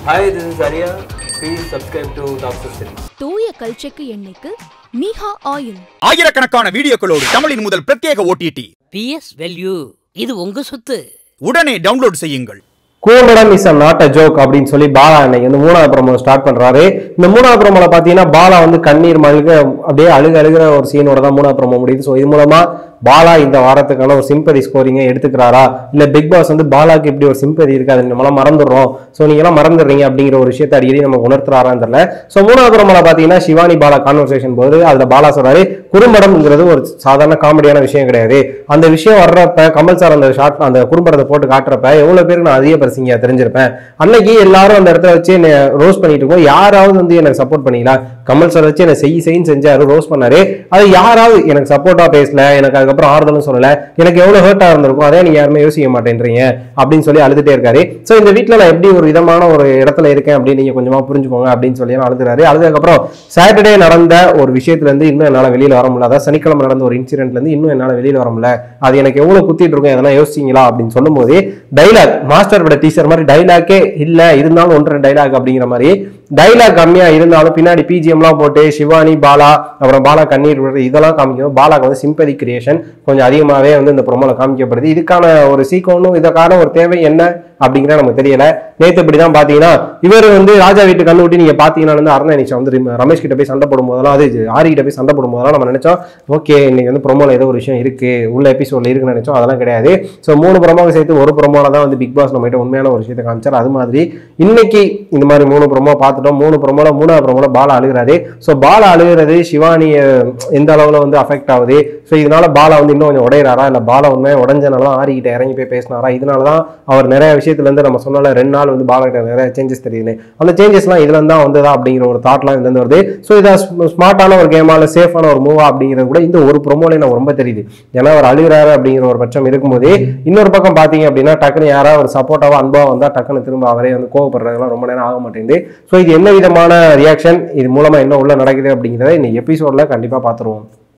Hi, this is Arya. Please subscribe to Doctor City. தூய கல்ச்செக்கு எண்ணெய்க்கு மீஹா oil ஆயிரக்கணக்கான வீடியோக்களோடு தமிழின் முதல் பிரத்யேக ஓடிடி பிஎஸ் வெல்யூ இது உங்க சொத்து உடனே டவுன்லோட் செய்யுங்கள் கூண்டடம் is a not a joke அப்படின்னு சொல்லி பாலா இன்னைக்கு வந்து மூணாவது ப்ரோமோ ஸ்டார்ட் பண்றாரு இந்த மூணாவது ப்ரோமோல பாத்தீங்கன்னா பாலா வந்து கண்ணீர் மல்க அப்படியே அழுக அழுகிற ஒரு சீனோட தான் மூணாவது ப்ரோமோ முடியுது ஸோ இது மூலமா பாலா இந்த வாரத்துக்கான ஒரு சிம்பதி ஸ்கோரிங்கை எடுத்துக்கிறாரா இல்ல பிக் பாஸ் வந்து பாலாக்கு இப்படி ஒரு சிம்பதி இருக்கு அதை நம்மளாம் மறந்துடுறோம் ஸோ நீங்க எல்லாம் மறந்துடுறீங்க அப்படிங்கிற ஒரு விஷயத்தை அடிக்கடி நம்ம உணர்த்துறாரான்னு தெரியல ஸோ மூணாவது ப்ரோமோல பாத்தீங்கன்னா சிவானி பாலா கான்வர்சேஷன் போது அதுல பாலா சொல்றாரு குறும்படம்ங்கிறது ஒரு சாதாரண காமெடியான விஷயம் கிடையாது அந்த விஷயம் வர்றப்ப கமல் சார் அந்த ஷார்ட் அந்த குறும்படத்தை போட்டு காட்டுறப்ப எவ்வளவு பேருக்கு நான் அதிக பரிசிங்க தெரிஞ்சிருப்பேன் அன்னைக்கு எல்லாரும் அந்த இடத்துல வச்சு என்ன ரோஸ் பண்ணிட்டு இருக்கோம் யாராவது வந்து எனக்கு சப்போர்ட் பண்ணீங்களா கமல் சார் வச்சு என்ன செய் செய்ன்னு செஞ்சாரு ரோஸ் பண்ணாரு அது யாராவது எனக்கு சப்போர்ட்டா பேசல எனக்கு அதுக்கப்புறம் ஆறுதலும் சொல்லல எனக்கு எவ்வளவு ஹர்ட்டா இருந்திருக்கும் அதே நீங்க யாருமே யோசிக்க மாட்டேன்றீங்க அப்படின்னு சொல்லி அழுதுட்டே இருக்காரு சோ இந்த வீட்ல நான் எப்படி ஒரு விதமான ஒரு இடத்துல இருக்கேன் அப்படின்னு நீங்க கொஞ்சமா புரிஞ்சுக்கோங்க அப்படின்னு சொல்லி எல்லாம் அழுதுறாரு அழுதுக்கப்புறம் சாட்டர்டே நடந்த ஒரு விஷயத்துல இருந்து இன்னும் என்னால வெளியில வர முடியல அதாவது சனிக்கிழமை நடந்த ஒரு இன்சிடென்ட்ல இருந்து இன்னும் என்னால வெளியில வர முடியல அது எனக்கு எவ்வளவு குத்திட்டு இருக்கும் எதனா யோசிச்சீங்களா அப்படின்னு சொல்லும்போது டைலாக் மாஸ்டர் டீச்சர் மாதிரி டைலாக்கே இல்ல இருந்தாலும் ஒன்று ரெண்டு டைலாக் அப்படிங்கிற மாதிரி டைலாக் கம்மியா இருந்தாலும் பின்னாடி பிஜிஎம்லாம் போட்டு சிவானி பாலா அப்புறம் பாலா கண்ணீர் விடுறது இதெல்லாம் காமிக்கும் பாலாக்கு வந்து சிம்பதி கிரியேஷன் கொஞ்சம் அதிகமாகவே வந்து இந்த ப்ரோமோல காமிக்கப்படுது இதுக்கான ஒரு சீக்கிரம் இதற்கான ஒரு தேவை என்ன அப்படிங்கிற நமக்கு தெரியல நேத்து இப்படி தான் பாத்தீங்கன்னா இவர் வந்து ராஜா வீட்டு கண்ணு விட்டு நீங்க பாத்தீங்கன்னா வந்து அருணா நிச்சயம் வந்து ரிம- ரமேஷ் கிட்ட போய் சண்டை போடும் போதெல்லாம் அது ஆரி கிட்ட போய் சண்டை போடும் போதெல்லாம் நம்ம நினைச்சோம் ஓகே இன்னைக்கு வந்து ப்ரோமோல ஏதோ ஒரு விஷயம் இருக்கு உள்ள எபிசோட்ல இருக்குன்னு நினைச்சோம் அதெல்லாம் கிடையாது ஸோ மூணு ப்ரோமோவை சேர்த்து ஒரு ப்ரோமோல தான் வந்து பிக் பாஸ் நம்ம கிட்ட உண்மையான ஒரு விஷயத்தை காமிச்சார் அது மாதிரி இன்னைக்கு இந்த மாதிரி மூணு ப்ரோமோ பார்த்துட்டோம் மூணு ப்ரோமோல மூணாவது ப்ரோமோல பாலா அழுகிறாரு ஸோ பாலா அழுகிறது சிவானியை எந்த அளவுல வந்து அஃபெக்ட் ஆகுது ஸோ இதனால பாலா வந்து இன்னும் கொஞ்சம் உடையிறாரா இல்ல பாலா உண்மையா உடஞ்சனால தான் ஆரிக்கிட்ட இறங்கி போய் பேசினாரா இதனால தான் அவர் நிறைய விஷயத்துல இருந்து நம்ம சொன்னால ரெண்டு நாள் வந்து பாலா கிட்ட நிறைய சேஞ்சஸ் தெரியுது அந்த சேஞ்சஸ்லாம் இதுல இருந்தா வந்ததா அப்படிங்கிற ஒரு தாட்லாம் இதுல இருந்து வருது ஸோ இதை ஸ்மார்ட்டான ஒரு கேமா இல்ல சேஃபான ஒரு மூவா அப்படிங்கிறது கூட இந்த ஒரு ப்ரோமோல எனக்கு ரொம்ப தெரியுது ஏன்னா அவர் அழுகிறாரு அப்படிங்கிற ஒரு பட்சம் இருக்கும்போது இன்னொரு பக்கம் பாத்தீங்க அப்படின்னா டக்குன்னு யாராவது ஒரு சப்போர்ட்டாவா அன்பா வந்தா டக்குன்னு திரும்ப அவரே வந்து கோவப்படுறதுலாம் ரொம்ப நேரம் ஆக மாட்டேங்குது ஸோ இது என்ன விதமான ரியாக்ஷன் இது மூலமா என்ன உள்ள நடக்குது அப்படிங்கிறத இந்த எபிசோட்ல கண்டிப்பா பார்த்துருவோம்